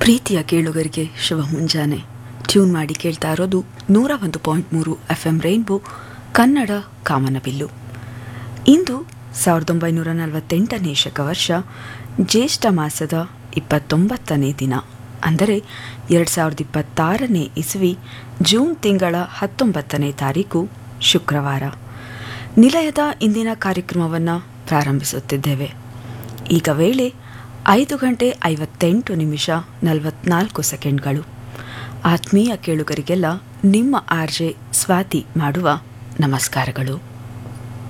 ಪ್ರೀತಿಯ ಕೇಳುಗರಿಗೆ ಶುಭ ಮುಂಜಾನೆ ಟ್ಯೂನ್ ಮಾಡಿ ಕೇಳ್ತಾ ಇರೋದು ನೂರ ಒಂದು ಪಾಯಿಂಟ್ ಮೂರು ಎಫ್ ಎಂ ರೈನ್ಬೋ ಕನ್ನಡ ಕಾಮನಬಿಲ್ಲು ಇಂದು ಸಾವಿರದ ಒಂಬೈನೂರ ನಲವತ್ತೆಂಟನೇ ಶಕವರ್ಷ ಜ್ಯೇಷ್ಠ ಮಾಸದ ಇಪ್ಪತ್ತೊಂಬತ್ತನೇ ದಿನ ಅಂದರೆ ಎರಡು ಸಾವಿರದ ಇಪ್ಪತ್ತಾರನೇ ಇಸ್ವಿ ಜೂನ್ ತಿಂಗಳ ಹತ್ತೊಂಬತ್ತನೇ ತಾರೀಕು ಶುಕ್ರವಾರ ನಿಲಯದ ಇಂದಿನ ಕಾರ್ಯಕ್ರಮವನ್ನು ಪ್ರಾರಂಭಿಸುತ್ತಿದ್ದೇವೆ ಈಗ ವೇಳೆ ಐದು ಗಂಟೆ ಐವತ್ತೆಂಟು ನಿಮಿಷ ನಲವತ್ನಾಲ್ಕು ಸೆಕೆಂಡ್ಗಳು ಆತ್ಮೀಯ ಕೇಳುಗರಿಗೆಲ್ಲ ನಿಮ್ಮ ಆರ್ಜೆ ಸ್ವಾತಿ ಮಾಡುವ ನಮಸ್ಕಾರಗಳು